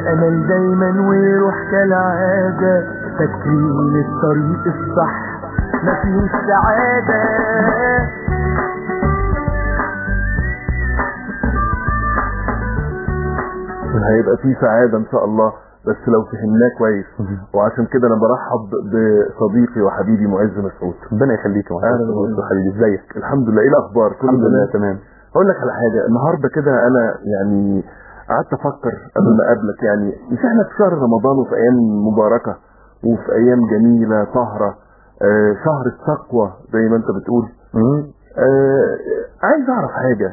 الامل دايما ويروح كالعادة فاكرين الطريق الصح مفيش سعادة هيبقى في سعادة ان شاء الله بس لو فهمناه كويس وعشان كده انا برحب بصديقي وحبيبي معز مسعود ربنا يخليك يا اهلا معتز وسهلا حبيبي ازيك الحمد لله ايه الاخبار كله الحمد لله تمام تمام اقول لك على حاجه النهارده كده انا يعني قعدت افكر قبل ما اقابلك يعني مش احنا في شهر رمضان وفي ايام مباركه وفي ايام جميله طاهره آه شهر التقوى زي ما انت بتقول آه عايز اعرف حاجه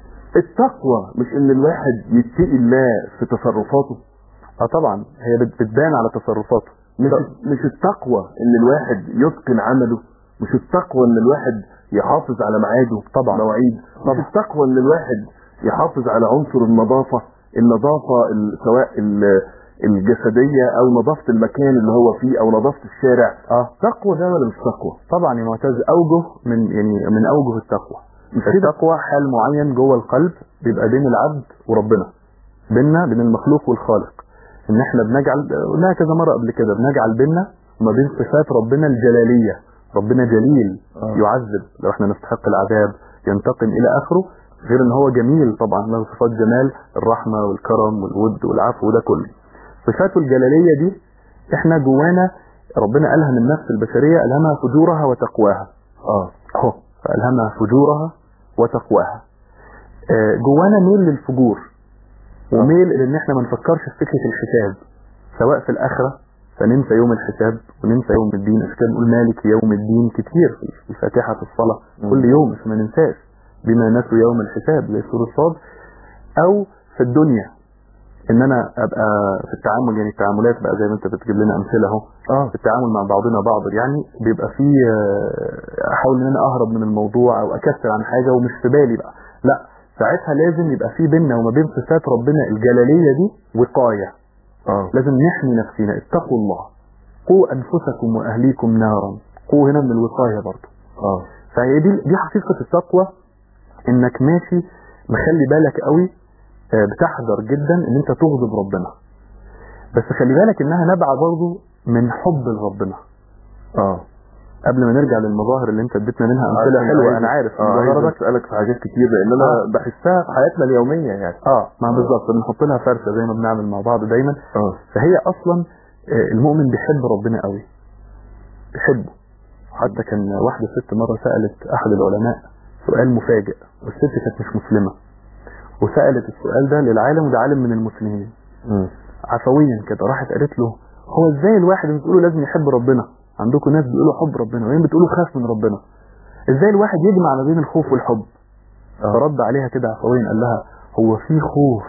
التقوى مش ان الواحد يتقي الله في تصرفاته اه طبعا هي بت- بتبان على تصرفاته مش مش التقوى ان الواحد يتقن عمله مش التقوى ان الواحد يحافظ على ميعاده طبعا. مواعيد مش التقوى ان الواحد يحافظ على عنصر النظافه النظافه ال- سواء ال- الجسديه او نظافه المكان اللي هو فيه او نظافه الشارع اه تقوى ده ولا مش تقوى طبعا يا معتز اوجه من يعني من اوجه التقوى مش كده التقوى حال معين جوه القلب بيبقى بين العبد وربنا بيننا بين المخلوق والخالق ان احنا بنجعل قلناها كذا مره قبل كده بنجعل بيننا وما بين صفات ربنا الجلاليه ربنا جليل آه. يعذب لو احنا نستحق العذاب ينتقم الى اخره غير ان هو جميل طبعا له صفات جمال الرحمه والكرم والود والعفو وده كله صفاته الجلاليه دي احنا جوانا ربنا قالها من النفس البشريه الهمها فجورها وتقواها اه اهو فألهمها فجورها وتقواها آه، جوانا ميل للفجور وميل إلى ان احنا ما نفكرش في فكرة الحساب سواء في الآخرة فننسى يوم الحساب وننسى يوم الدين عشان كده بنقول مالك يوم الدين كتير في الفاتحة في الصلاة مم. كل يوم عشان ما ننساش بما نسوا يوم الحساب زي سورة صاد أو في الدنيا ان انا ابقى في التعامل يعني التعاملات بقى زي ما انت بتجيب لنا امثله اهو اه في التعامل مع بعضنا بعض يعني بيبقى فيه آه، احاول ان انا اهرب من الموضوع او اكسر عن حاجه ومش في بالي بقى لا ساعتها لازم يبقى في بيننا وما بين صفات ربنا الجلاليه دي وقايه اه لازم نحمي نفسنا اتقوا الله قوا انفسكم واهليكم نارا قوا هنا من الوقايه برضه اه فهي دي دي حقيقه التقوى انك ماشي مخلي بالك قوي آه، بتحذر جدا ان انت تغضب ربنا بس خلي بالك انها نابعه برضه من حب لربنا اه قبل ما نرجع للمظاهر اللي انت اديتنا منها امثله عشان حلوه عايز- انا عارف اه عايز المظاهر دي اسالك في حاجات كتير لان انا آه. بحسها في حياتنا اليوميه يعني اه ما بالظبط بنحط لها فرشه زي ما بنعمل مع بعض دايما اه فهي اصلا آه، المؤمن بيحب ربنا قوي بيحبه حتى كان واحده ست مره سالت احد العلماء سؤال مفاجئ والست كانت مش مسلمه وسالت السؤال ده للعالم وده عالم من المسلمين مم. عفويا كده راحت قالت له هو ازاي الواحد بتقولوا لازم يحب ربنا عندكم ناس بيقولوا حب ربنا وين بتقولوا خاف من ربنا ازاي الواحد يجمع ما بين الخوف والحب آه. فرد عليها كده عفويا قال لها هو في خوف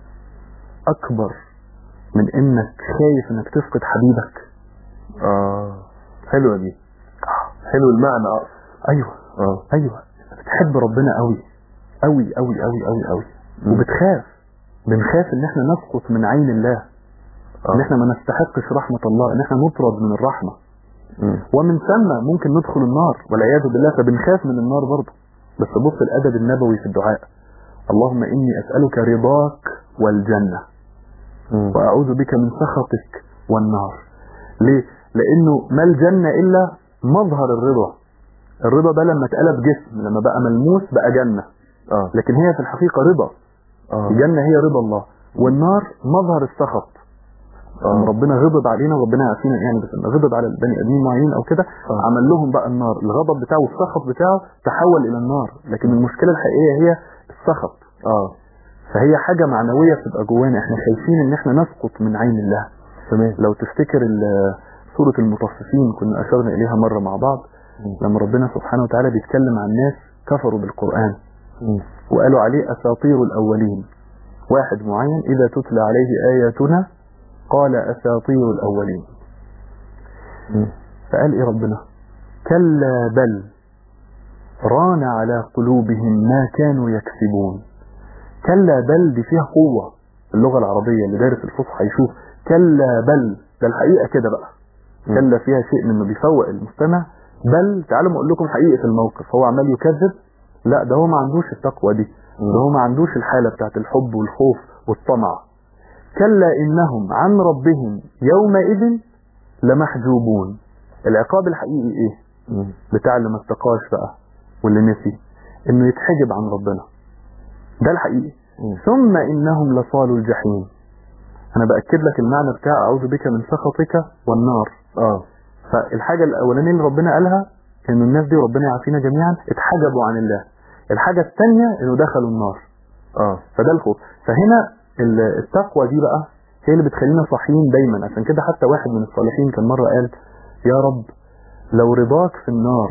اكبر من انك خايف انك تفقد حبيبك اه حلوه دي حلو المعنى اه ايوه اه ايوه بتحب ربنا قوي قوي قوي قوي قوي قوي مم. وبتخاف بنخاف ان احنا نسقط من عين الله ان آه. احنا ما نستحقش رحمه الله ان احنا نطرد من الرحمه مم. ومن ثم ممكن ندخل النار والعياذ بالله فبنخاف من النار برضه بس بص الادب النبوي في الدعاء اللهم اني اسالك رضاك والجنه مم. واعوذ بك من سخطك والنار ليه لانه ما الجنه الا مظهر الرضا الرضا ده لما اتقلب جسم لما بقى ملموس بقى جنه اه لكن هي في الحقيقه رضا اه الجنه هي رضا الله والنار مظهر السخط لما اه ربنا غضب علينا وربنا يعافينا يعني بس لما غضب على البني ادمين معينين او كده آه. عمل لهم بقى النار الغضب بتاعه والسخط بتاعه تحول الى النار لكن المشكله الحقيقيه هي السخط اه فهي حاجه معنويه بتبقى جوانا احنا خايفين ان احنا نسقط من عين الله تمام لو تفتكر ال- سوره المطففين كنا اشرنا اليها مره مع بعض لما ربنا سبحانه وتعالى بيتكلم عن ناس كفروا بالقران مم. وقالوا عليه اساطير الاولين واحد معين اذا تتلى عليه اياتنا قال اساطير الاولين مم. فقال ايه ربنا كلا بل ران على قلوبهم ما كانوا يكسبون كلا بل دي فيها قوة اللغة العربية اللي دارس الفصحى يشوف كلا بل ده الحقيقة كده بقى مم. كلا فيها شيء من انه بيفوق المستمع بل تعالوا اقول لكم حقيقة الموقف هو عمال يكذب لا ده هو ما عندوش التقوى دي مم. ده هو ما عندوش الحالة بتاعت الحب والخوف والطمع كلا إنهم عن ربهم يومئذ لمحجوبون العقاب الحقيقي إيه مم. بتاع اللي ما استقاش بقى واللي نسي إنه يتحجب عن ربنا ده الحقيقي مم. ثم إنهم لصالوا الجحيم أنا بأكد لك المعنى بتاع أعوذ بك من سخطك والنار اه فالحاجة الأولانية اللي ربنا قالها إنه الناس دي ربنا يعافينا جميعا اتحجبوا عن الله الحاجة الثانية إنه دخلوا النار اه فده الخوف فهنا ال- التقوى دي بقى هي اللي بتخلينا صاحيين دايما عشان كده حتى واحد من الصالحين كان مرة قال يا رب لو رضاك في النار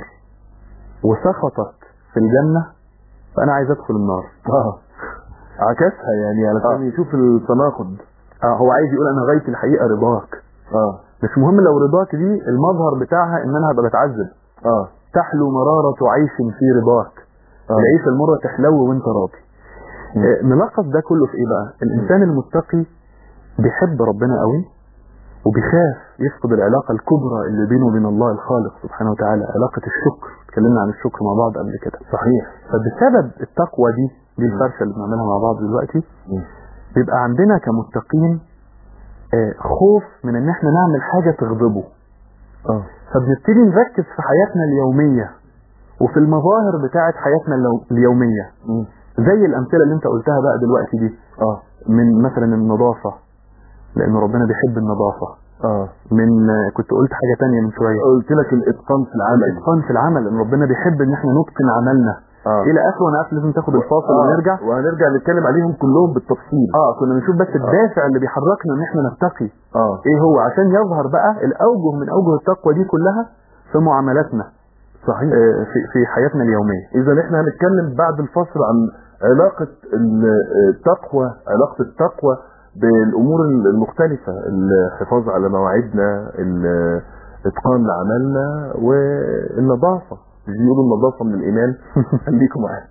وسخطك في الجنة فأنا عايز أدخل النار اه عكسها يعني علشان آه. يشوف التناقض آه هو عايز يقول أنا غايتي الحقيقة رضاك اه مش مهم لو رضاك دي المظهر بتاعها إن أنا هبقى بتعذب اه تحلو مرارة عيش في رضاك آه. العيش المرة تحلو وانت راضي مم. آه، نلخص ده كله في ايه بقى الانسان المتقي بيحب ربنا قوي وبيخاف يفقد العلاقة الكبرى اللي بينه وبين الله الخالق سبحانه وتعالى علاقة الشكر اتكلمنا عن الشكر مع بعض قبل كده صحيح فبسبب التقوى دي دي الفرشة اللي بنعملها مع بعض دلوقتي مم. بيبقى عندنا كمتقين آه، خوف من ان احنا نعمل حاجة تغضبه اه فبنبتدي نركز في حياتنا اليومية وفي المظاهر بتاعة حياتنا اللو- اليومية مم. زي الأمثلة اللي انت قلتها بقى دلوقتي دي اه من مثلا النظافة لأن ربنا بيحب النظافة اه من آه، كنت قلت حاجة تانية من شوية قلت لك الاتقان في العمل الإتقان في العمل إن ربنا بيحب إن احنا نتقن عملنا اه إلى آخره وأنا عارف لازم تاخد الفاصل آه. ونرجع وهنرجع نتكلم عليهم كلهم بالتفصيل اه كنا بنشوف بس الدافع اللي بيحركنا ان احنا نتقي اه ايه هو عشان يظهر بقى الاوجه من اوجه التقوى دي كلها في معاملاتنا صحيح آه، في في حياتنا اليوميه اذا احنا هنتكلم بعد الفصل عن علاقة ال- التقوى علاقة التقوى بالامور المختلفة الحفاظ على مواعيدنا الاتقان لعملنا والنظافة مش بيقولوا النظافة من الايمان خليكم معانا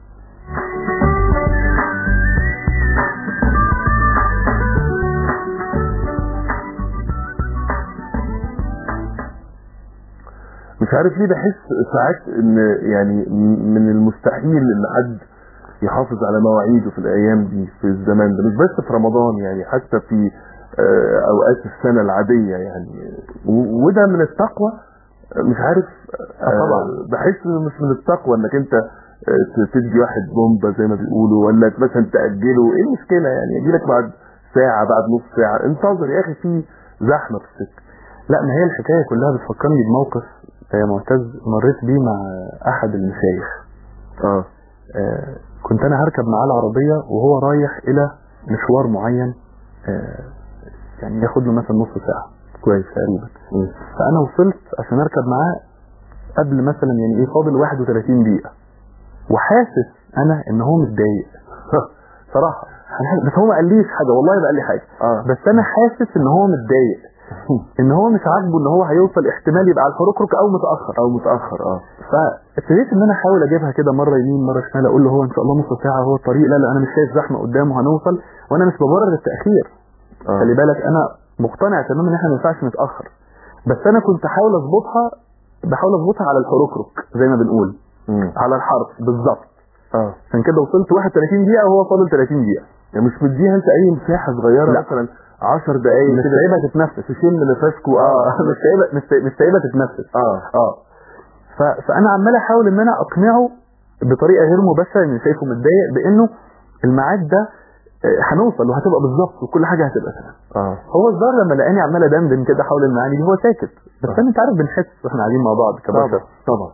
مش عارف ليه بحس ساعات ان يعني من المستحيل ان حد يحافظ على مواعيده في الايام دي في الزمان ده مش بس في رمضان يعني حتى في آه، اوقات السنه العاديه يعني و- وده من التقوى آه، مش عارف آه، طبعا. بحس انه مش من التقوى انك انت آه، ت- تدي واحد بومبه زي ما بيقولوا ولا مثلا تاجله ايه المشكله يعني يجي لك بعد ساعه بعد نص ساعه انتظر يا اخي في زحمه في السكه لا ما هي الحكايه كلها بتفكرني بموقف يا معتز مريت بيه مع احد المشايخ اه آه، كنت انا هركب معاه العربيه وهو رايح الى مشوار معين آه، يعني ياخد له مثلا نص ساعه كويس تقريبا مم. فانا وصلت عشان اركب معاه قبل مثلا يعني ايه فاضل 31 دقيقه وحاسس انا ان هو متضايق صراحه أنا حاسس- بس هو ما قاليش حاجه والله ما قال لي حاجه اه بس انا حاسس ان هو متضايق ان هو مش عاجبه ان هو هيوصل احتمال يبقى على الحركرك او متاخر او متاخر اه فابتديت ان انا احاول اجيبها كده مره يمين مره شمال اقول له هو ان شاء الله نص ساعه هو الطريق لا لا انا مش شايف زحمه قدامه هنوصل وانا مش ببرر التاخير اه خلي بالك انا مقتنع تماما ان احنا ما ينفعش نتاخر بس انا كنت احاول اظبطها بحاول اظبطها على الحركرك زي ما بنقول مم. على الحرف بالظبط اه عشان كده وصلت 31 دقيقه وهو فاضل 30 دقيقه يعني مش مديها انت اي مساحه صغيره لا. مثلا 10 دقايق مش كده سايبها تتنفس تشم نفسكوا اه مش سايبها مش سايبها- مش سايبها تتنفس اه اه ف... فانا عمال احاول ان انا اقنعه بطريقه غير مباشره ان شايفه متضايق بانه الميعاد ده آه، هنوصل وهتبقى بالظبط وكل حاجه هتبقى تمام اه هو الظاهر لما لقاني عمال ادندن كده حول المعاني دي هو ساكت بس آه. انا انت عارف بنحس واحنا قاعدين مع بعض طبعا كبشر طبعا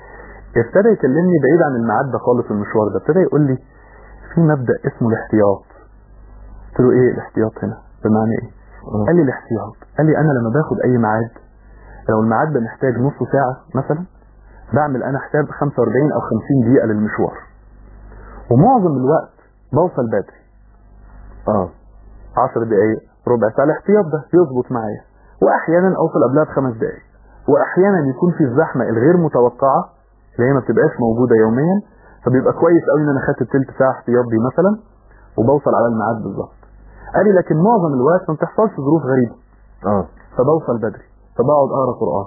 ابتدى يكلمني بعيد عن الميعاد ده خالص المشوار ده ابتدى يقول لي في مبدا اسمه الاحتياط قلت له ايه الاحتياط هنا بمعنى ايه آه. قال لي الاحتياط قال لي انا لما باخد اي ميعاد لو الميعاد ده محتاج نص ساعه مثلا بعمل انا حساب 45 او 50 دقيقه للمشوار ومعظم الوقت بوصل بدري اه 10 دقايق ربع ساعه الاحتياط ده يظبط معايا واحيانا اوصل قبلها بخمس دقايق واحيانا يكون في الزحمه الغير متوقعه اللي هي ما بتبقاش موجوده يوميا فبيبقى كويس قوي ان انا خدت تلت ساعه احتياط دي مثلا وبوصل على الميعاد بالظبط قال لي لكن معظم الوقت ما بتحصلش ظروف غريبه اه فبوصل بدري فبقعد اقرا قران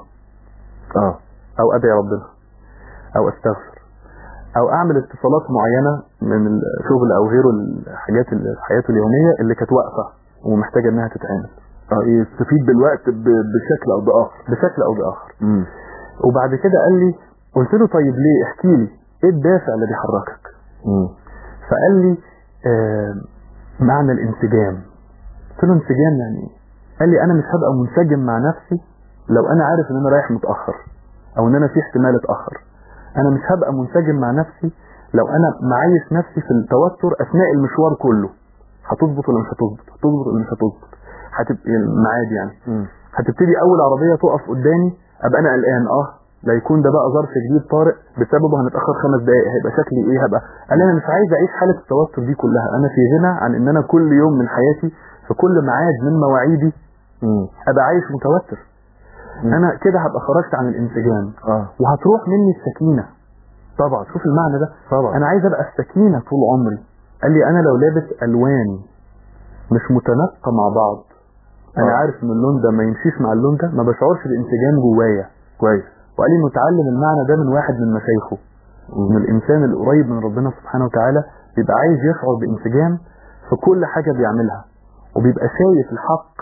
اه او ادعي ربنا او استغفر او اعمل اتصالات معينه من الشغل او غيره الحاجات اللي في حياته اليوميه اللي كانت واقفه ومحتاجه انها تتعمل اه يستفيد بالوقت ب- بشكل او باخر بشكل او باخر مم. وبعد كده قال لي قلت له طيب ليه احكي لي ايه الدافع اللي بيحركك مم. فقال لي آه معنى الانسجام قلت له انسجام يعني ايه قال لي انا مش هبقى منسجم مع نفسي لو انا عارف ان انا رايح متاخر او ان انا في احتمال اتاخر انا مش هبقى منسجم مع نفسي لو انا معيش نفسي في التوتر اثناء المشوار كله هتظبط ولا مش هتظبط هتظبط ولا مش هتظبط هتبقى الميعاد يعني مم. هتبتدي اول عربيه تقف قدامي ابقى انا قلقان اه لا يكون ده بقى ظرف جديد طارئ بسببه هنتاخر خمس دقائق هيبقى شكلي ايه هبقى قال انا مش عايز اعيش حاله التوتر دي كلها انا في غنى عن ان انا كل يوم من حياتي في كل ميعاد من مواعيدي مم. ابقى عايش متوتر مم. انا كده هبقى خرجت عن الانسجام اه وهتروح مني السكينه طبعا شوف المعنى ده طبعا انا عايز ابقى السكينه طول عمري قال لي انا لو لابس الوان مش متناسقه مع بعض انا آه. عارف ان اللون ده ما يمشيش مع اللون ده ما بشعرش بانسجام جوايا كويس وقال لي متعلم المعنى ده من واحد من مشايخه من الانسان القريب من ربنا سبحانه وتعالى بيبقى عايز يشعر بانسجام في كل حاجه بيعملها وبيبقى شايف الحق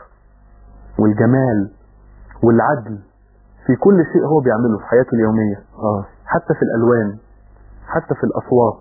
والجمال والعدل في كل شيء هو بيعمله في حياته اليوميه اه حتى في الالوان حتى في الاصوات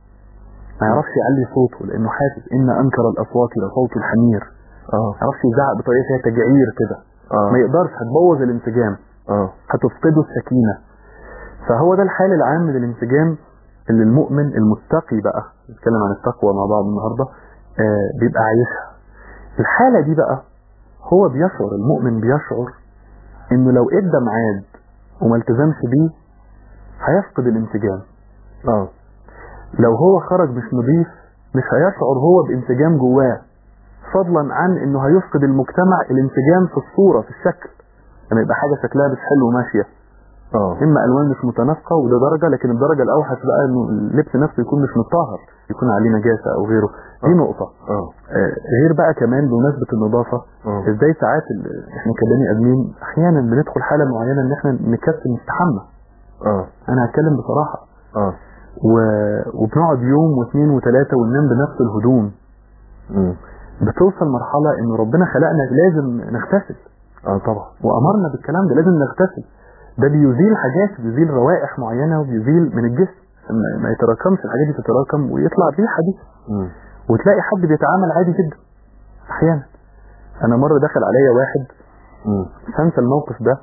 ما يعرفش يعلي صوته لانه حاسس ان انكر الاصوات لصوت الحمير اه ما يعرفش يزعق بطريقه فيها تجعير كده اه ما يقدرش هتبوظ الانسجام اه هتفقده السكينه فهو ده الحال العام من الانسجام اللي المؤمن المتقي بقى نتكلم عن التقوى مع بعض النهارده آه بيبقى عايشها الحاله دي بقى هو بيشعر المؤمن بيشعر انه لو ادى ميعاد وما التزمش بيه هيفقد الانسجام اه لو هو خرج مش نظيف مش هيشعر هو بانسجام جواه فضلا عن انه هيفقد المجتمع الانسجام في الصورة في الشكل لما يبقى حاجة شكلها مش حلو وماشية اه اما الوان مش متناسقة وده درجة لكن الدرجة الاوحش بقى انه اللبس نفسه يكون مش متطهر يكون عليه نجاسة او غيره دي آه. نقطة اه آه، غير بقى كمان بمناسبة النظافة اه ازاي ساعات ال- احنا كبني ادمين احيانا بندخل حالة معينة ان احنا نكسل نستحمى اه انا هتكلم بصراحة اه و... وبنقعد يوم واثنين وثلاثة وننام بنفس الهدوم مم. بتوصل مرحلة ان ربنا خلقنا لازم نغتسل اه طبعا وامرنا بالكلام ده لازم نغتسل ده بيزيل حاجات بيزيل روائح معينة وبيزيل من الجسم ما- ما يتراكمش الحاجات دي تتراكم ويطلع الريحة دي مم. وتلاقي حد بيتعامل عادي جدا احيانا انا مرة دخل عليا واحد مم. مش هنسى الموقف ده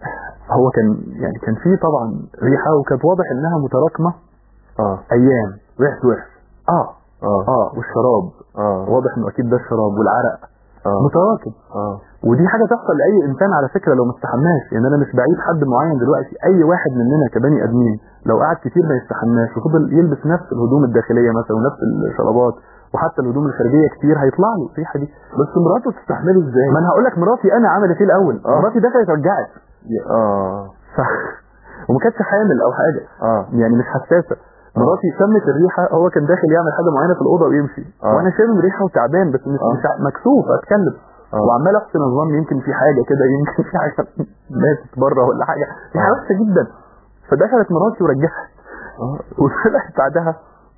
هو كان يعني كان فيه طبعا ريحة وكانت واضح انها متراكمة اه ايام ريحة وحش اه اه اه والشراب اه واضح انه اكيد ده الشراب والعرق اه متراكم اه ودي حاجه تحصل لاي انسان على فكره لو ما استحماش يعني انا مش بعيد حد معين دلوقتي اي واحد مننا كبني ادمين لو قعد كتير ما يستحماش وفضل يلبس نفس الهدوم الداخليه مثلا ونفس الشرابات وحتى الهدوم الخارجيه كتير هيطلع له الريحه دي بس مراته تستحمله ازاي؟ ما انا هقول لك مراتي انا عملت ايه الاول آه. مراتي دخلت رجعت يا- اه ف... وما كانتش حامل او حاجه اه يعني مش حساسه مراتي شمت الريحه هو كان داخل يعمل حاجه معينه في الاوضه ويمشي آه. وانا شامم ريحه وتعبان بس مش, آه. مش ع- مكسوف اتكلم آه. وعمال احسن الظن يمكن في حاجه كده يمكن في حاجه ماتت بره ولا حاجه دي حاجه آه. وحشه جدا فدخلت مراتي ورجعت اه وطلعت بعدها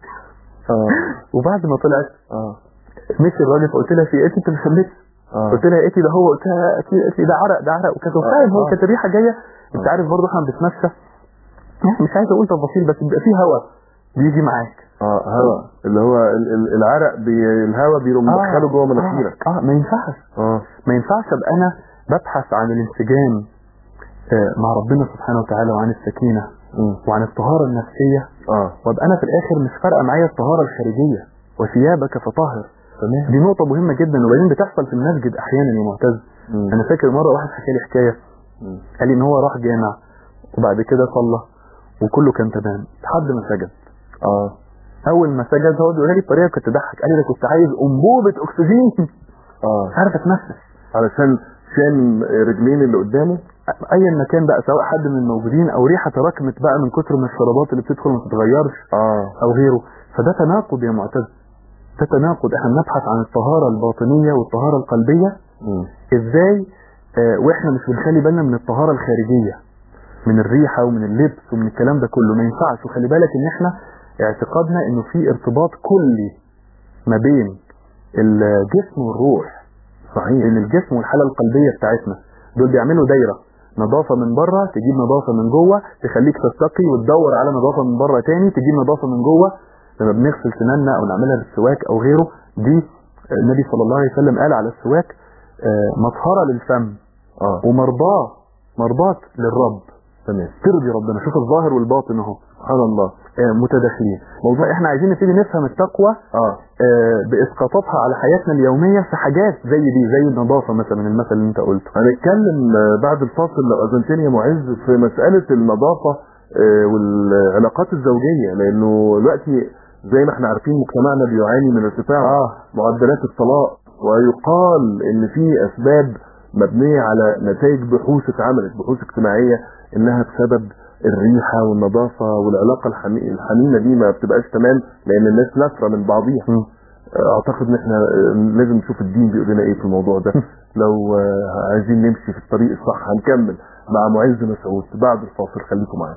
اه وبعد ما طلعت اه مشي الراجل فقلت لها في ايه انت ما شمتش اه قلت لها ايه ده هو قلت لها اكيد قالت لي ده عرق ده عرق وكذا وفاهم هو آه. كانت الريحه جايه انت عارف برضه احنا بنتمشى يعني مش عايز اقول تفاصيل بس بيبقى فيه هواء بيجي معاك اه هوا اللي هو ال- ال- العرق بي الهوا بيقوم مدخله جوه مناخيرك اه, آه ما ينفعش اه ما ينفعش ابقى انا ببحث عن الانسجام آه مع ربنا سبحانه وتعالى وعن السكينه مم. وعن الطهاره النفسيه اه وابقى انا في الاخر مش فارقه معايا الطهاره الخارجيه وثيابك فطهر تمام دي نقطه مهمه جدا وبعدين بتحصل في المسجد احيانا يا معتز مم. انا فاكر مره واحد حكى لي حكايه مم. قال لي ان هو راح جامع وبعد كده صلى وكله كان تمام لحد ما سجد اه اول ما سجد هو بيقول لي بطريقه كنت تضحك قال لي ده كنت عايز انبوبه اكسجين اه مش عارف اتنفس علشان شام رجلين اللي قدامه ايا ما كان بقى سواء حد من الموجودين او ريحه تراكمت بقى من كتر من الشرابات اللي بتدخل وما تتغيرش اه او غيره فده تناقض يا معتز ده تناقض احنا بنبحث عن الطهاره الباطنيه والطهاره القلبيه مم. ازاي آه واحنا مش بنخلي بالنا من الطهاره الخارجيه من الريحه ومن اللبس ومن الكلام ده كله ما ينفعش وخلي بالك ان احنا اعتقادنا انه في ارتباط كلي ما بين الجسم والروح صحيح لان الجسم والحاله القلبيه بتاعتنا دول بيعملوا دايره نظافه من بره تجيب نظافه من جوه تخليك تستقي وتدور على نظافه من بره تاني تجيب نظافه من جوه لما بنغسل سناننا او نعملها بالسواك او غيره دي النبي صلى الله عليه وسلم قال على السواك آه، مطهره للفم اه ومرضاه مرضاه للرب تمام ترضي ربنا شوف الظاهر والباطن اهو سبحان الله آه، متداخلين موضوع احنا عايزين نبتدي نفهم التقوى اه آه، باسقاطاتها على حياتنا اليوميه في حاجات زي دي زي النظافه مثلا المثل اللي انت قلته هنتكلم آه، بعد الفاصل لو اذنتني يا معز في مساله النظافه آه، والعلاقات الزوجيه لانه دلوقتي زي ما احنا عارفين مجتمعنا بيعاني من ارتفاع اه معدلات الطلاق ويقال ان في اسباب مبنيه على نتائج بحوث اتعملت بحوث اجتماعيه انها بسبب الريحه والنظافه والعلاقه الحمي- الحميمه دي ما بتبقاش تمام لان الناس نافره من بعضيها مم. اعتقد ان احنا آه، لازم نشوف الدين بيقول لنا ايه في الموضوع ده لو آه، عايزين نمشي في الطريق الصح هنكمل مع معز مسعود بعد الفاصل خليكم معانا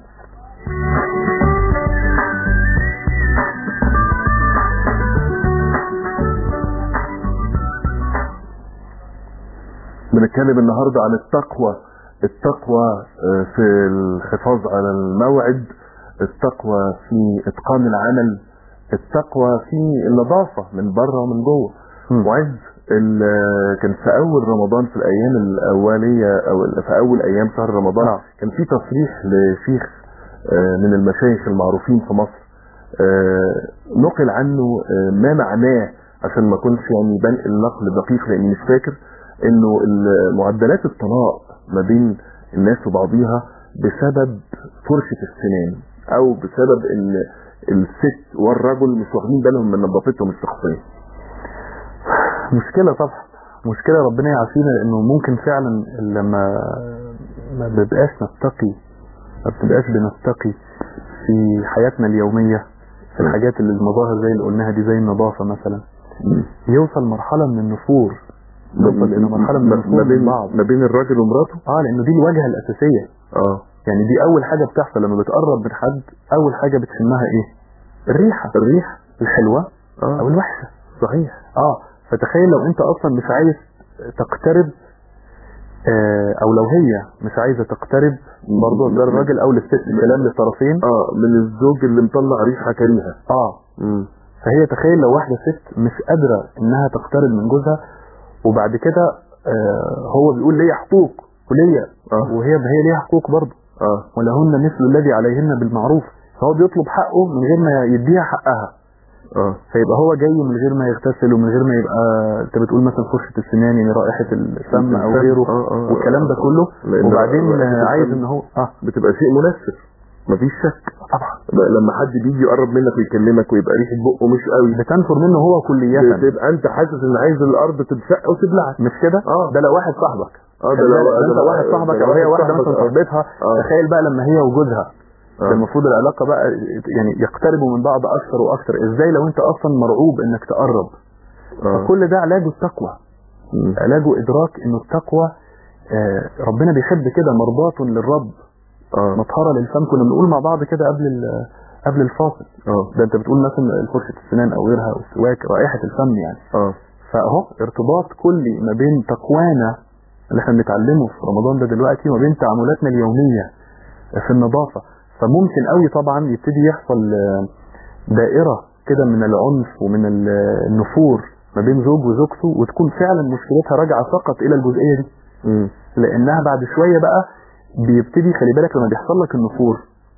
بنتكلم النهارده عن التقوى التقوى آه، في الحفاظ على الموعد التقوى في اتقان العمل التقوى في النظافه من بره ومن جوه مم. معز ال- كان في اول رمضان في الايام الاوليه او ال- في اول ايام شهر رمضان نعم. كان في تصريح لشيخ آه، من المشايخ المعروفين في مصر آه، نقل عنه آه، ما معناه عشان ما اكونش يعني بنقل نقل دقيق لاني مش فاكر انه ال- معدلات الطلاق ما بين الناس وبعضيها بسبب فرشة السنان او بسبب ان الست والرجل مش واخدين بالهم من نظافتهم الشخصية مشكله طبعا مشكله ربنا يعافينا لانه ممكن فعلا لما ما بنبقاش نتقي ما بتبقاش بنتقي في حياتنا اليوميه في الحاجات اللي المظاهر زي اللي قلناها دي زي النظافه مثلا يوصل مرحله من النفور نوصل الى مرحله من ما النفور من بين بعض ما بين الراجل ومراته اه لانه دي الواجهه الاساسيه اه يعني دي اول حاجه بتحصل لما بتقرب من حد اول حاجه بتشمها ايه الريحه الريح الحلوه اه او الوحشه صحيح اه فتخيل لو انت اصلا مش عايز تقترب آه او لو هي مش عايزه تقترب برضه ده الراجل او للست كلام للطرفين اه من الزوج اللي مطلع ريحه كريهه اه مم. فهي تخيل لو واحده ست مش قادره انها تقترب من جوزها وبعد كده آه هو بيقول ليا حقوق وليا اه وهي هي ليها حقوق برضه اه ولهن مثل الذي عليهن بالمعروف فهو بيطلب حقه من غير ما يديها حقها اه فيبقى هو جاي من غير ما يغتسل ومن غير ما يبقى انت بتقول مثلا فرشة السنان يعني رائحة الفم او غيره آه، آه، والكلام ده آه. كله لأن وبعدين رائحة آه، عايز الفم ان هو اه بتبقى شيء منفر مفيش شك طبعا بقى لما حد بيجي يقرب منك ويكلمك ويبقى ريحه بقه مش قوي بتنفر منه هو كلية بتبقى انت حاسس ان عايز الارض تتشق وتبلعك مش كده اه ده لو واحد صاحبك اه خلي بالك، ده انت لو- واحد صاحبك ده او هي واحده صاحبك، مثلا آه. صاحبتها آه. تخيل بقى لما هي وجوزها آه. ده المفروض العلاقه بقى يعني يقتربوا من بعض اكثر واكثر ازاي لو انت اصلا مرعوب انك تقرب اه فكل ده علاجه التقوى مم. علاجه ادراك انه التقوى آه، ربنا بيحب كده مرضاة للرب اه مطهرة للفم كنا بنقول مع بعض كده قبل ال- قبل الفاصل اه ده انت بتقول مثلا فرشة السنان او غيرها او السواك رائحة الفم يعني اه فاهو ارتباط كلي ما بين تقوانا اللي احنا بنتعلمه في رمضان ده دلوقتي وما بين تعاملاتنا اليومية في النظافة فممكن قوي طبعا يبتدي يحصل آه، دائرة كده من العنف ومن ال- النفور ما بين زوج وزوجته وتكون فعلا مشكلتها راجعة فقط الى الجزئية دي مم. لانها بعد شويه بقى بيبتدي خلي بالك لما بيحصل لك النفور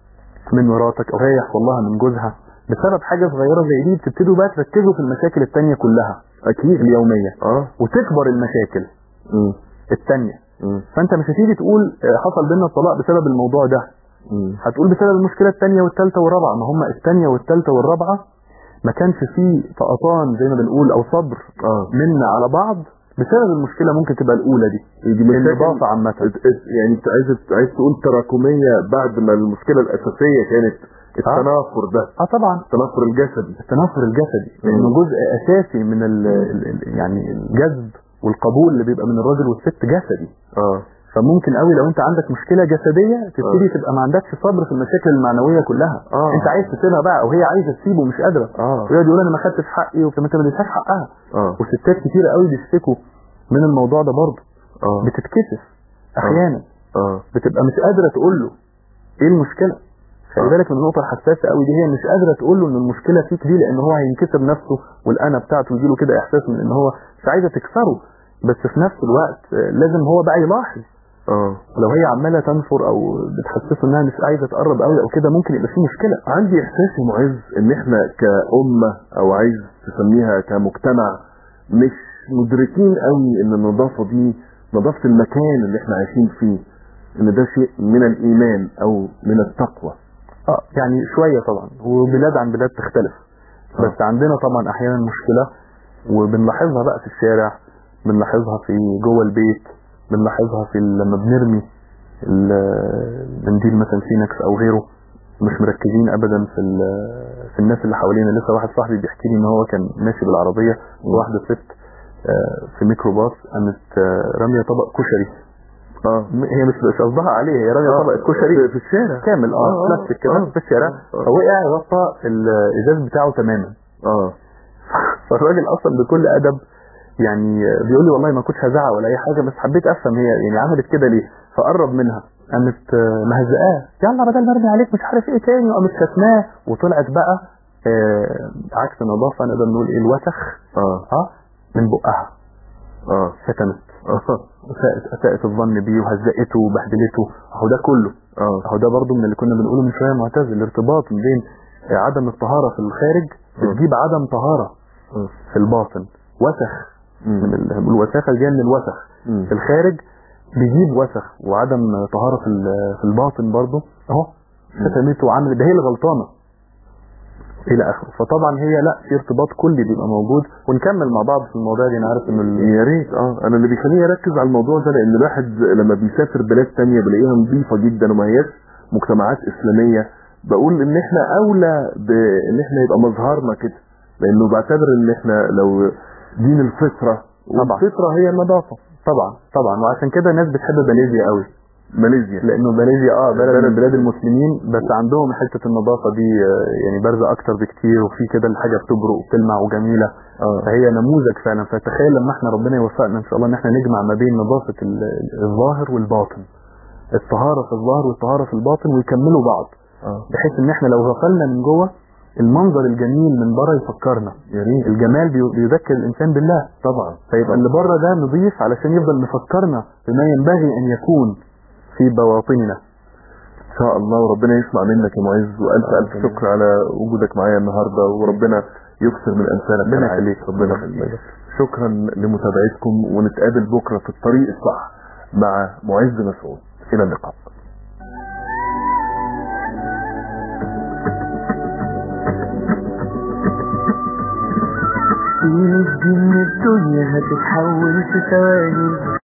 من مراتك او هي يحصل لها من جوزها بسبب حاجه صغيره زي دي بتبتدوا بقى تركزوا في المشاكل التانية كلها اكيد اليوميه اه وتكبر المشاكل مم. التانية مم. فانت مش هتيجي تقول آه، حصل بينا الطلاق بسبب الموضوع ده مم. هتقول بسبب المشكله التانية والتالتة والرابعه ما هم التانية والتالتة والرابعه ما كانش فيه طقطان زي ما بنقول او صبر اه منا على بعض بسبب المشكله ممكن تبقى الاولى دي دي مشاكل النظافه عامه ات- ات- يعني انت عايز عايز تقول تراكميه بعد ما المشكله الاساسيه كانت التنافر ده اه طبعا التنافر الجسدي التنافر الجسدي مم. لانه جزء اساسي من ال ال- ال- يعني الجذب والقبول اللي بيبقى من الراجل والست جسدي اه فممكن قوي لو انت عندك مشكله جسديه تبتدي تبقى ما عندكش صبر في المشاكل المعنويه كلها آه. انت عايز تسيبها بقى او هي عايزه تسيبه ومش قادره اه ويقعد يقول انا ما خدتش حقي وانت ما اديتهاش حقها اه وستات كتير قوي بيشتكوا من الموضوع ده برضه اه بتتكسف احيانا اه بتبقى مش قادره تقول له ايه المشكله خلي آه. بالك من النقطه الحساسه قوي دي هي مش قادره تقول له ان المشكله فيك دي لان هو هينكسر نفسه والانا بتاعته يجيله كده احساس من ان هو مش عايزه تكسره بس في نفس الوقت آه، لازم هو بقى يلاحظ اه لو هي عماله تنفر او بتحسسه انها مش عايزه تقرب قوي او كده ممكن يبقى في مشكله عندي احساس يا معز ان احنا كأمة او عايز تسميها كمجتمع مش مدركين قوي ان النظافة دي نظافة المكان اللي احنا عايشين فيه ان ده شيء من الايمان او من التقوى اه يعني شويه طبعا وبلاد عن بلاد تختلف بس عندنا طبعا احيانا مشكله وبنلاحظها بقى في الشارع بنلاحظها في جوه البيت بنلاحظها في ال- لما بنرمي ال- المنديل مثلا سينكس او غيره مش مركزين ابدا في ال- في الناس اللي حوالينا لسه واحد صاحبي بيحكي لي ان هو كان ماشي بالعربيه وواحده ست آه، في ميكروباص قامت آه، راميه طبق كشري اه هي مش مش قصدها عليه هي راميه آه، طبق الكشري في- في الشارع كامل اه آه، بلاستيك كده آه، في الشارع آه، آه. فوقع غطى الازاز بتاعه تماما اه فالراجل اصلا بكل ادب يعني بيقول لي والله ما كنتش هزعق ولا اي حاجه بس حبيت افهم هي يعني عملت كده ليه فقرب منها قامت آه، مهزقاه يلا بدل ما ارمي عليك مش عارف ايه تاني وقامت كتماه وطلعت بقى آه، عكس النظافه نقدر نقول ايه الوسخ اه اه من بقها اه شتمت اه اساءت اساءت الظن بيه وهزقته وبهدلته اهو ده كله اه اهو ده برضو من اللي كنا بنقوله من شويه معتز الارتباط ما بين آه، عدم الطهاره في الخارج بتجيب عدم طهاره آه. في الباطن وسخ من مم. ال- الوساخه جايه من الوسخ مم. في الخارج بيجيب وسخ وعدم طهاره في ال- في الباطن برضه اهو شتمته وعملت ده هي اللي غلطانه الى اخره فطبعا هي لا في ارتباط كلي بيبقى موجود ونكمل مع بعض في الموضوع دي انا عارف انه ال- يا ريت اه انا اللي بيخليني اركز على الموضوع ده لان الواحد لما بيسافر بلاد تانية بلاقيها نظيفة جدا وما هياش مجتمعات اسلامية بقول ان احنا اولى بان احنا يبقى مظهرنا كده لانه بعتبر ان احنا لو دين الفطرة طبعا. والفطرة هي النظافة طبعا طبعا وعشان كده الناس بتحب ماليزيا قوي ماليزيا لانه ماليزيا اه بلد بلد- من بلاد المسلمين بس عندهم حته النظافه دي آه، يعني بارزه اكتر بكتير وفي كده الحاجه بتبرق وبتلمع وجميله اه فهي نموذج فعلا فتخيل لما احنا ربنا يوفقنا ان شاء الله ان احنا نجمع ما بين نظافه ال- الظاهر والباطن الطهاره في الظاهر والطهاره في الباطن ويكملوا بعض اه بحيث ان احنا لو غفلنا من جوه المنظر الجميل من بره يفكرنا يا ريت الجمال بي- بيذكر الانسان بالله طبعا فيبقى اللي بره ده نضيف علشان يفضل مفكرنا بما ينبغي ان يكون في بواطننا ان شاء الله وربنا يسمع منك يا معز والف الف شكر على وجودك معايا النهارده وربنا يكثر من امثالك ربنا كالعادة. يخليك. ربنا يخليك شكرا لمتابعتكم ونتقابل بكره في الطريق الصح مع معز مسعود الى اللقاء في الدنيا الدنيا هتتحول في ثواني